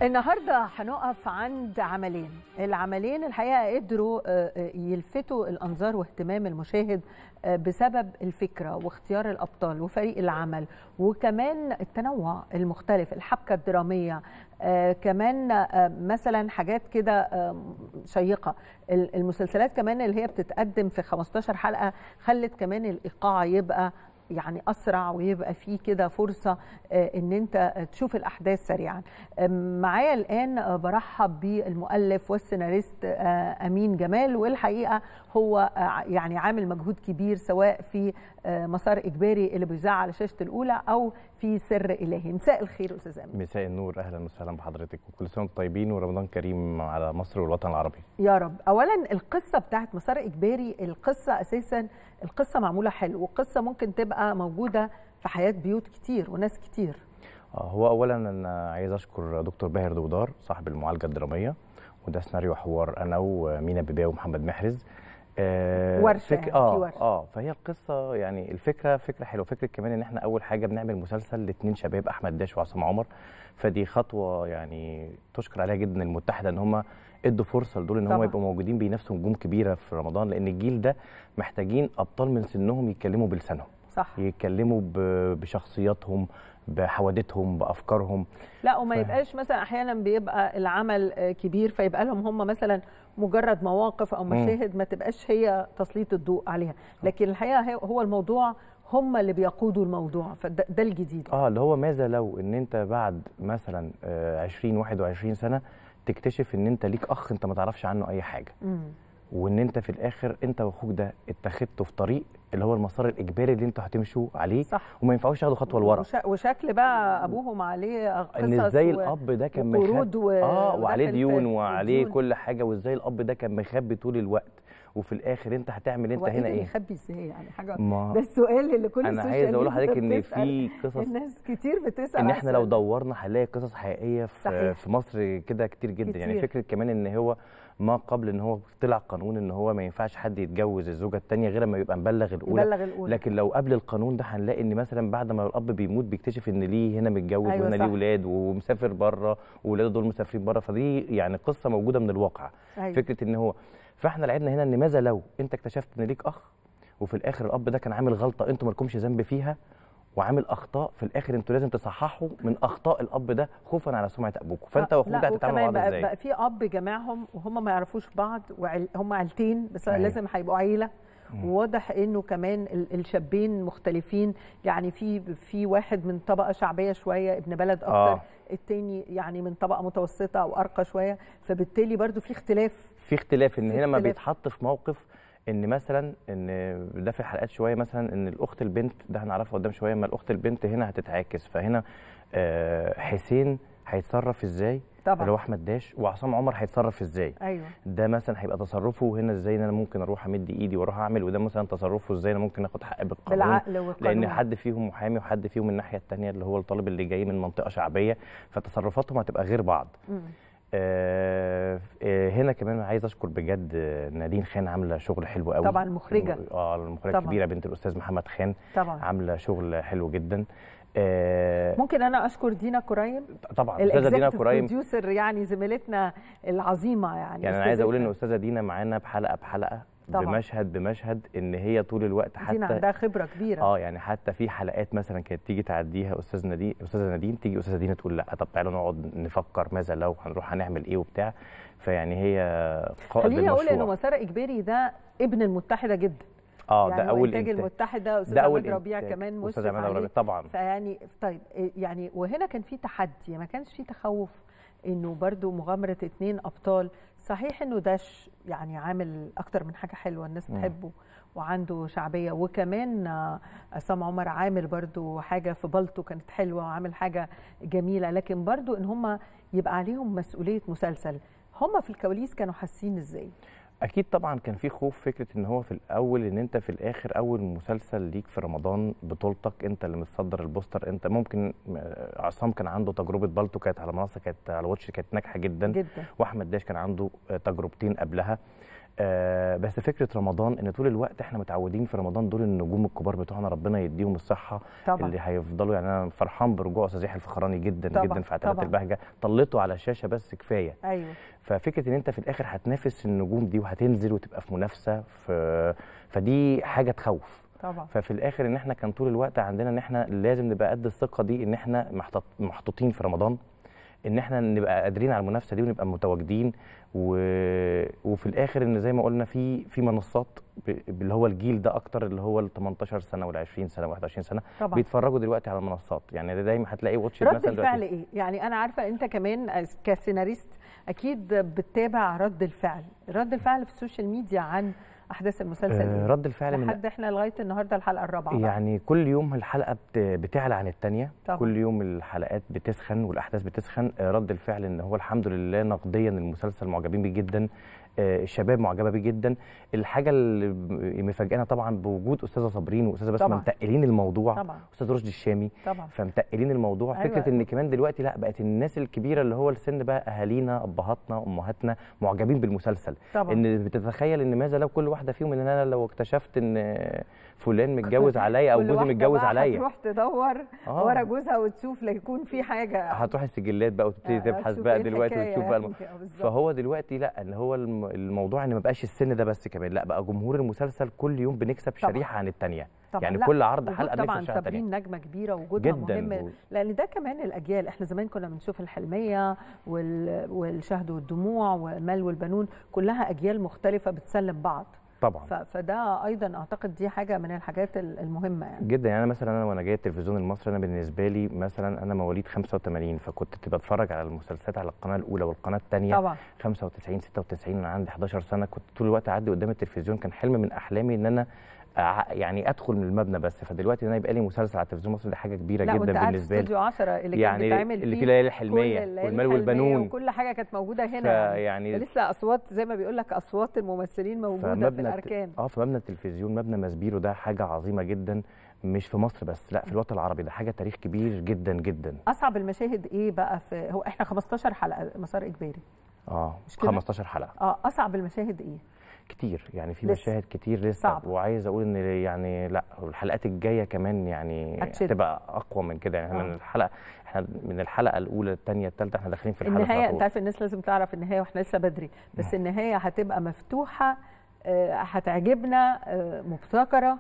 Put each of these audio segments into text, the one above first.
النهارده هنقف عند عملين العملين الحقيقه قدروا آه، آه، يلفتوا الانظار واهتمام المشاهد آه، بسبب الفكره واختيار الابطال وفريق العمل وكمان التنوع المختلف الحبكه الدراميه آه، كمان آه، مثلا حاجات كده آه، شيقه ال- المسلسلات كمان اللي هي بتتقدم في 15 حلقه خلت كمان الايقاع يبقى يعني اسرع ويبقى فيه كده فرصه آه، ان انت تشوف الاحداث سريعا آم، معايا الان آه، برحب بالمؤلف والسيناريست آه، امين جمال والحقيقه هو آه، يعني عامل مجهود كبير سواء في آه، مسار اجباري اللي بيذاع على شاشه الاولى او في سر الهي مساء الخير استاذ امين مساء النور اهلا وسهلا بحضرتك وكل سنه وانتم طيبين ورمضان كريم على مصر والوطن العربي يا رب اولا القصه بتاعت مسار اجباري القصه اساسا القصه معموله حلو والقصه ممكن تبقى موجوده في حياه بيوت كتير وناس كتير آه، هو اولا انا عايز اشكر دكتور باهر دودار صاحب المعالجه الدراميه وده سيناريو حوار انا ومينا بيباوي ومحمد محرز آه ورشة فك... يعني، اه في ورشة. اه فهي القصه يعني الفكره فكره حلوه فكره كمان ان احنا اول حاجه بنعمل مسلسل لاثنين شباب احمد داش وعصام عمر فدي خطوه يعني تشكر عليها جدا المتحده ان هم ادوا فرصه لدول ان هم طبعاً. يبقوا موجودين بينافسوا نجوم كبيره في رمضان لان الجيل ده محتاجين ابطال من سنهم يتكلموا بلسانهم صح يتكلموا ب- بشخصياتهم بحوادثهم بافكارهم لا وما ف- يبقاش مثلا احيانا بيبقى العمل آه، كبير فيبقى لهم هم مثلا مجرد مواقف او مشاهد ما تبقاش هي تسليط الضوء عليها لكن الحقيقه هي- هو الموضوع هم اللي بيقودوا الموضوع فده ده الجديد اه اللي هو ماذا لو ان انت بعد مثلا آه، 20 21 سنه تكتشف ان انت ليك اخ انت ما تعرفش عنه اي حاجه مم. وان انت في الاخر انت واخوك ده اتخذتوا في طريق اللي هو المسار الاجباري اللي انتوا هتمشوا عليه صح وما ينفعوش تاخدوا خطوه لورا وش... وشكل بقى ابوهم عليه قصص ان ازاي و- الاب ده كان وقروض مخبي و- اه وعليه وداخل في ديون وعليه الديون. كل حاجه وازاي الاب ده كان مخبي طول الوقت وفي الاخر انت هتعمل انت هو هنا ده ايه يخبي ازاي يعني حاجه ما ده السؤال اللي كل انا السوشيال عايز اقول ميديا لحضرتك ان بتسأل. في قصص الناس كتير بتسال ان على احنا لو السؤال ده. دورنا هنلاقي قصص حقيقيه في صحيح. في مصر كده كتير جدا كتير. يعني فكره كمان ان هو ما قبل ان هو طلع قانون ان هو ما ينفعش حد يتجوز الزوجه الثانيه غير لما يبقى مبلغ الاولى يبلغ الاولى لكن لو قبل القانون ده هنلاقي ان مثلا بعد ما الاب بيموت بيكتشف ان ليه هنا متجوز أيوة وهنا صح. ليه ولاد ومسافر بره وولاده دول مسافرين بره فدي يعني قصه موجوده من الواقع أيوة. فكره ان هو فاحنا لعبنا هنا ان ماذا لو انت اكتشفت ان ليك اخ وفي الاخر الاب ده كان عامل غلطه انتوا مالكمش ذنب فيها وعامل اخطاء في الاخر انتوا لازم تصححوا من اخطاء الاب ده خوفا على سمعه ابوكم فانت آه، واخوك لا، ده هتتعاملوا مع وكمان بعض بقى, ازاي بقى في اب جمعهم وهم ما يعرفوش بعض وعل... هم عيلتين بس أيوة. لازم هيبقوا عيله وواضح انه كمان ال- الشابين مختلفين يعني في في واحد من طبقه شعبيه شويه ابن بلد اكتر آه. آه. التاني يعني من طبقه متوسطه او ارقى شويه فبالتالي برضو في اختلاف في اختلاف ان في هنا ما اختلاف. بيتحط في موقف ان مثلا ان ده في الحلقات شويه مثلا ان الاخت البنت ده هنعرفها قدام شويه اما الاخت البنت هنا هتتعاكس فهنا آه، حسين هيتصرف ازاي طبعا. اللي هو احمد داش وعصام عمر هيتصرف ازاي ايوه ده مثلا هيبقى تصرفه هنا ازاي ان انا ممكن اروح امد ايدي واروح اعمل وده مثلا تصرفه ازاي انا ممكن اخد حقي بالقانون بالعقل والقانون لان حد فيهم محامي وحد فيهم الناحيه الثانيه اللي هو الطالب اللي جاي من منطقه شعبيه فتصرفاتهم هتبقى غير بعض مم. آه آه، هنا كمان عايز اشكر بجد آه، نادين خان عامله شغل حلو قوي طبعاً المخرجة. اه المخرجه طبعاً. الكبيره بنت الاستاذ محمد خان طبعا عامله شغل حلو جدا آه ممكن انا اشكر دينا كرايم طبعا استاذه دينا كرايم بروديوسر يعني زميلتنا العظيمه يعني يعني انا عايز اقول ان أستاذتنا. استاذه دينا معانا بحلقه بحلقه طبعاً. بمشهد بمشهد ان هي طول الوقت دينا حتى عندها خبره كبيره اه يعني حتى في حلقات مثلا كانت تيجي تعديها استاذ نادين استاذه نادين تيجي استاذه دينا تقول لا طب تعالوا نقعد نفكر ماذا لو هنروح هنعمل ايه وبتاع فيعني هي قائد خليني اقول انه المشروع. مسار اجباري ده ابن المتحده جدا اه يعني ده اول انتاج إنتاج. المتحده استاذ ده اول عماد ربيع إنتاج. كمان استاذ مشرف عماد ربيع عليه طبعا فيعني طيب إيه يعني وهنا كان في تحدي ما كانش في تخوف انه برضو مغامره اتنين ابطال صحيح انه داش يعني عامل اكتر من حاجه حلوه الناس مم. تحبه وعنده شعبيه وكمان آه، عصام عمر عامل برضو حاجه في بلطو كانت حلوه وعامل حاجه جميله لكن برضو ان هم يبقى عليهم مسؤوليه مسلسل هم في الكواليس كانوا حاسين ازاي اكيد طبعا كان في خوف فكره ان هو في الاول ان انت في الاخر اول مسلسل ليك في رمضان بطولتك انت اللي متصدر البوستر انت ممكن آه، عصام كان عنده تجربه بالتو كانت على منصه كانت على واتش كانت ناجحه جدا جدا واحمد داش كان عنده آه، تجربتين قبلها آه بس فكره رمضان ان طول الوقت احنا متعودين في رمضان دول النجوم الكبار بتوعنا ربنا يديهم الصحه طبعا اللي هيفضلوا يعني انا فرحان برجوع استاذ يحيى الفخراني جدا طبعا، جدا في عتبات طبعا. البهجه طلته على الشاشه بس كفايه ايوه ففكره ان انت في الاخر هتنافس النجوم دي وهتنزل وتبقى في منافسه في فدي حاجه تخوف طبعا ففي الاخر ان احنا كان طول الوقت عندنا ان احنا لازم نبقى قد الثقه دي ان احنا محطط محطوطين في رمضان ان احنا نبقى قادرين على المنافسه دي ونبقى متواجدين و... وفي الاخر ان زي ما قلنا في في منصات ب... اللي هو الجيل ده اكتر اللي هو ال 18 سنه وال 20 سنه وال 21 سنه طبعا بيتفرجوا دلوقتي على المنصات يعني ده دايما هتلاقي واتش رد مثلا الفعل دلوقتي. ايه؟ يعني انا عارفه انت كمان كسيناريست اكيد بتتابع رد الفعل، رد الفعل في السوشيال ميديا عن احداث المسلسل آه ايه؟ رد الفعل من لحد احنا لغايه النهارده الحلقه الرابعه بقى. يعني كل يوم الحلقه بت- بتعلى عن الثانيه طبعا. كل يوم الحلقات بتسخن والاحداث بتسخن آه، رد الفعل ان هو الحمد لله نقديا المسلسل معجبين بيه جدا آه، الشباب معجبه بيه جدا الحاجه اللي ب- مفاجئنا طبعا بوجود استاذه صابرين واستاذه بسمه طبعا. متقلين الموضوع طبعا استاذ رشدي الشامي طبعا فمتقلين الموضوع أيوة. فكره ان كمان دلوقتي لا بقت الناس الكبيره اللي هو السن بقى اهالينا ابهاتنا امهاتنا معجبين بالمسلسل طبعا ان بتتخيل ان ماذا لو كل واحده فيهم ان انا لو اكتشفت ان فلان متجوز عليا او كل جوزي واحدة متجوز بقى عليا هتروح تدور آه. ورا جوزها وتشوف لا يكون في حاجه هتروح السجلات بقى وتبتدي آه، تبحث تشوف بقى إيه دلوقتي الحكاية وتشوف بقى الم... يعني. آه، بالظبط. فهو دلوقتي لا ان هو الم- الموضوع ان ما بقاش السن ده بس كمان لا بقى جمهور المسلسل كل يوم بنكسب طبعاً. شريحه عن الثانيه طبعا يعني لا، كل عرض وجود حلقه بنكسب طبعا شريحه ثانيه صابرين نجمه كبيره وجودها جدا مهم لان ده كمان الاجيال احنا زمان كنا بنشوف الحلميه وال... والشهد والدموع والمال والبنون كلها اجيال مختلفه بتسلم بعض طبعا ف... فده ايضا اعتقد دي حاجه من الحاجات ال- المهمه يعني جدا يعني انا مثلا انا وانا جاي التلفزيون المصري انا بالنسبه لي مثلا انا مواليد 85 فكنت بتفرج على المسلسلات على القناه الاولى والقناه الثانيه طبعا 95 96 انا عندي 11 سنه كنت طول الوقت اعدي قدام التلفزيون كان حلم من احلامي ان انا أع- يعني ادخل من المبنى بس فدلوقتي ان انا يبقى لي مسلسل على التلفزيون المصري دي حاجه كبيره لا وانت جدا قاعد في بالنسبه لي استوديو 10 اللي يعني كان بيتعمل اللي فيه فيه ليالي كل الحلميه الليالي والمال الحلمية والبنون وكل حاجه كانت موجوده هنا يعني فيعني لسه اصوات زي ما بيقول لك اصوات الممثلين موجوده في فمبنى الت- الاركان اه في مبنى التلفزيون مبنى مسبيرو ده حاجه عظيمه جدا مش في مصر بس لا في الوطن العربي ده حاجه تاريخ كبير جدا جدا اصعب المشاهد ايه بقى في هو احنا 15 حلقه مسار اجباري اه مش كده؟ 15 حلقه اه اصعب المشاهد ايه كتير يعني في لسه. مشاهد كتير لسه صعب. وعايز اقول ان يعني لا الحلقات الجايه كمان يعني هتشد. هتبقى اقوى من كده يعني احنا آه. من الحلقه احنا من الحلقه الاولى الثانيه الثالثه احنا داخلين في الحلقه النهايه على انت طول. عارف الناس لازم تعرف النهايه واحنا لسه بدري بس النهايه هتبقى مفتوحه آه، هتعجبنا آه، مبتكره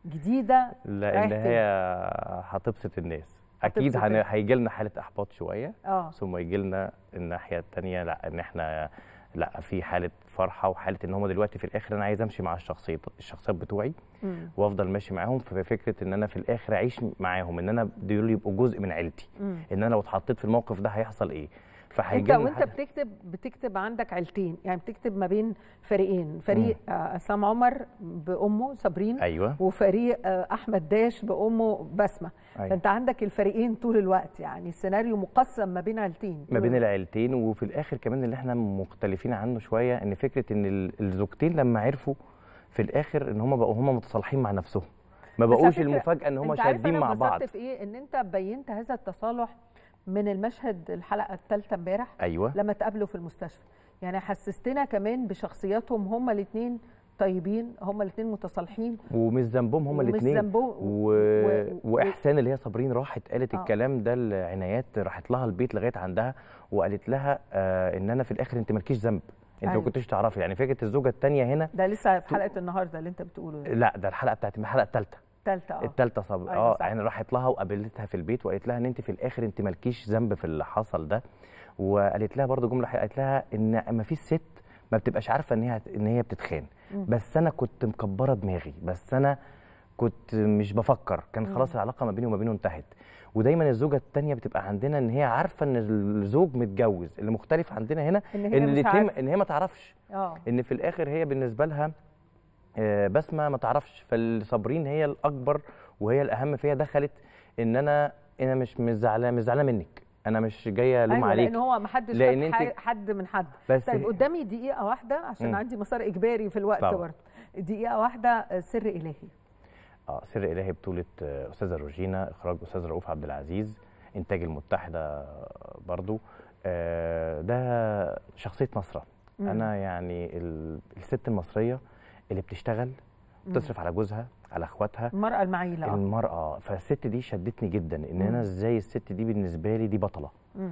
جديده لا رايح النهايه هتبسط الناس اكيد هتبسط هن... الناس. هيجي لنا حاله احباط شويه اه ثم يجي لنا الناحيه الثانيه لا ان احنا لا في حاله فرحه وحاله ان هم دلوقتي في الاخر انا عايز امشي مع الشخصيات الشخصيات بتوعي مم. وافضل ماشي معاهم في فكره ان انا في الاخر اعيش معاهم ان انا دول يبقوا جزء من عيلتي مم. ان انا لو اتحطيت في الموقف ده هيحصل ايه انت فهيجي لنا وانت حد- بتكتب بتكتب عندك عيلتين يعني بتكتب ما بين فريقين فريق آه، عصام عمر بامه صابرين ايوه وفريق آه، احمد داش بامه بسمه أيوة. فانت عندك الفريقين طول الوقت يعني السيناريو مقسم ما بين عيلتين ما بين العيلتين وفي الاخر كمان اللي احنا مختلفين عنه شويه ان فكره ان ال- الزوجتين لما عرفوا في الاخر ان هم بقوا هم متصالحين مع نفسهم ما بس على بقوش فكرة المفاجاه ان هم انت عارف شادين أنا مع انبسطت بعض في ايه ان انت بينت هذا التصالح من المشهد الحلقه الثالثه امبارح ايوه لما اتقابلوا في المستشفى يعني حسستنا كمان بشخصياتهم هما الاثنين طيبين هما الاثنين متصالحين ومش ذنبهم هم ومش الاثنين ذنبهم و... و- واحسان اللي هي صابرين راحت قالت آه. الكلام ده لعنايات راحت لها البيت لغايه عندها وقالت لها آه ان انا في الاخر انت مالكيش ذنب انت أيوة. ما كنتش تعرفي يعني فكره الزوجه الثانيه هنا ده لسه في حلقه النهارده اللي انت بتقوله ده لا ده الحلقه بتاعت الحلقه الثالثه الثالثه اه الثالثه صب... أيوة اه صح. يعني راحت لها وقابلتها في البيت وقالت لها ان انت في الاخر انت مالكيش ذنب في اللي حصل ده وقالت لها برضو جمله حلوة، قالت لها ان ما فيش ست ما بتبقاش عارفه ان هي ان هي بتتخان مم. بس انا كنت مكبره دماغي بس انا كنت مش بفكر كان مم. خلاص العلاقه ما بيني وما بينه انتهت ودايما الزوجه الثانيه بتبقى عندنا ان هي عارفه ان الزوج متجوز اللي مختلف عندنا هنا ان هي ان مش الاتنين عارفة. ان هي ما تعرفش اه ان في الاخر هي بالنسبه لها آه، بسمه ما تعرفش فالصابرين هي الاكبر وهي الاهم فيها دخلت ان انا انا مش مش زعلانه مش زعلانه منك انا مش جايه الوم ايوه عليك لان هو ما حدش لأن خد انت- ح- حد من حد بس طيب هي- قدامي دقيقه واحده عشان مم. عندي مسار اجباري في الوقت طبعا. برضه دقيقه واحده آه، سر الهي اه سر الهي بطوله آه، استاذه روجينا اخراج استاذ رؤوف عبد العزيز انتاج المتحده آه، برضو آه، ده شخصيه نصره مم. انا يعني ال- الست المصريه اللي بتشتغل بتصرف على جوزها على اخواتها المراه المعيله آه. المراه فالست دي شدتني جدا ان مم. انا ازاي الست دي بالنسبه لي دي بطله مم.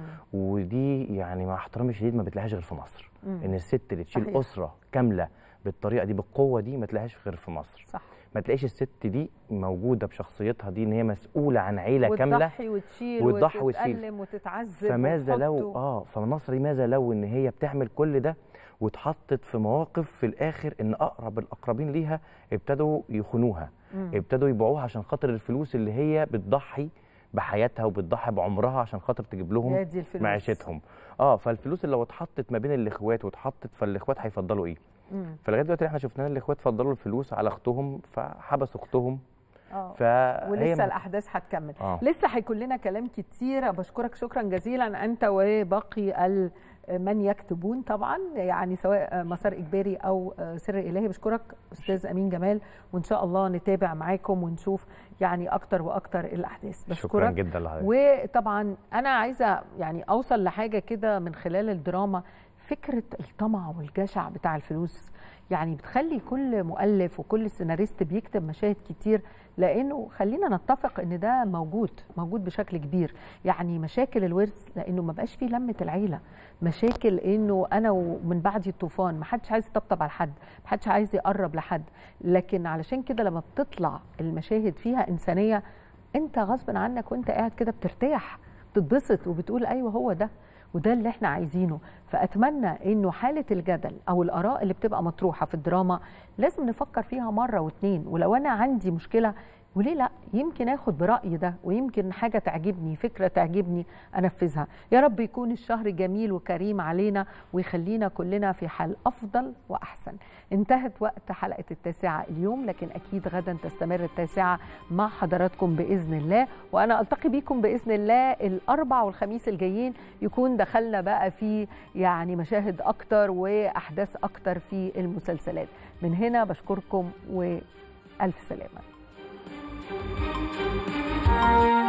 ودي يعني مع احترامي الشديد ما بتلاقيهاش غير في مصر مم. ان الست اللي تشيل صحيح. اسره كامله بالطريقه دي بالقوه دي ما تلاقيهاش غير في مصر صح ما تلاقيش الست دي موجوده بشخصيتها دي ان هي مسؤوله عن عيله كامله وتضحي وتشيل وتضحي وتشيل. وتتألم وتتعذب فماذا لو وتحط و- اه فمصر ماذا لو ان هي بتعمل كل ده واتحطت في مواقف في الاخر ان اقرب الاقربين ليها ابتدوا يخونوها مم. ابتدوا يبيعوها عشان خاطر الفلوس اللي هي بتضحي بحياتها وبتضحي بعمرها عشان خاطر تجيب لهم يا دي الفلوس. معيشتهم اه فالفلوس اللي لو اتحطت ما بين الاخوات واتحطت فالاخوات هيفضلوا ايه مم. فلغايه دلوقتي احنا شفنا الاخوات فضلوا الفلوس على اختهم فحبسوا اختهم اه فهي ولسه م- الاحداث هتكمل آه. لسه هيكون لنا كلام كتير بشكرك شكرا جزيلا انت وباقي ال- من يكتبون طبعا يعني سواء مسار اجباري او سر الهي بشكرك استاذ امين جمال وان شاء الله نتابع معاكم ونشوف يعني اكتر واكتر الاحداث شكرا بشكرك جدا لحضرتك وطبعا انا عايزه يعني اوصل لحاجه كده من خلال الدراما فكره الطمع والجشع بتاع الفلوس يعني بتخلي كل مؤلف وكل سيناريست بيكتب مشاهد كتير لانه خلينا نتفق ان ده موجود موجود بشكل كبير يعني مشاكل الورث لانه ما بقاش فيه لمه العيله مشاكل انه انا ومن بعد الطوفان ما حدش عايز يطبطب على حد ما حدش عايز يقرب لحد لكن علشان كده لما بتطلع المشاهد فيها انسانيه انت غصب عنك وانت قاعد كده بترتاح بتتبسط وبتقول ايوه هو ده وده اللي احنا عايزينه فاتمنى انه حاله الجدل او الاراء اللي بتبقى مطروحه في الدراما لازم نفكر فيها مره واتنين ولو انا عندي مشكله وليه لا يمكن اخد برايي ده ويمكن حاجه تعجبني فكره تعجبني انفذها يا رب يكون الشهر جميل وكريم علينا ويخلينا كلنا في حال افضل واحسن انتهت وقت حلقه التاسعه اليوم لكن اكيد غدا تستمر التاسعه مع حضراتكم باذن الله وانا التقي بيكم باذن الله الاربع والخميس الجايين يكون دخلنا بقى في يعني مشاهد اكتر واحداث اكتر في المسلسلات من هنا بشكركم والف سلامه